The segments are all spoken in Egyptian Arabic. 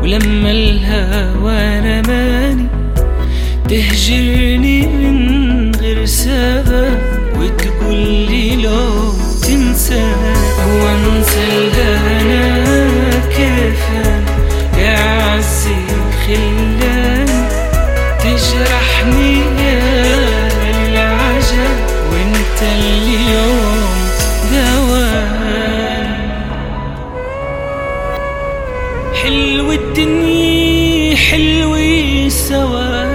ولما الهوى رماني تهجرني من غير سبب وتقول لي لو تنسى وانسى الهنا كيف يا عزي خلاني تجرحني يا العجب وانت اليوم دوام حلو الدنيا حلوة سوا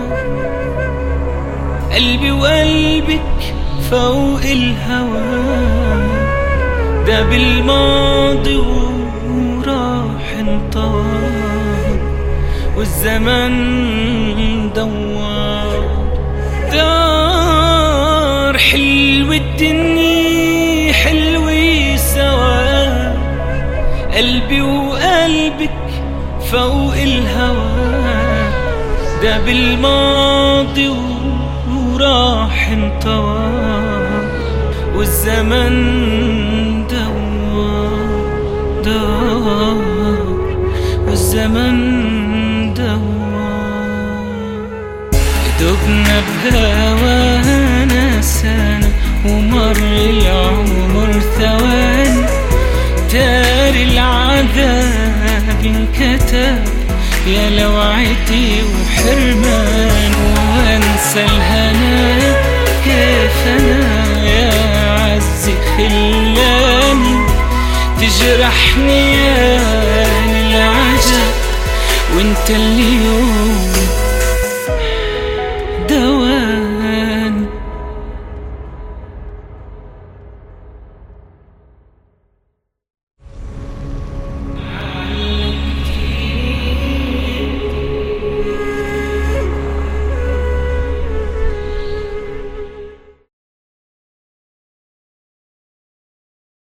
قلبي وقلبك فوق الهوى ده بالماضي وراح انطوى والزمن دوار دار حلو الدنيا حلوة سوا قلبي وقلبك فوق الهوى ده بالماضي وراح انطوى والزمن دوار دار والزمن دوار دبنا بهوانا سنة ومر العمر ثواني تار العذاب انكتب يا لوعتي وحرمان وانسى الهنا كيف انا يا عزي خلاني تجرحني يا العجب وانت اليوم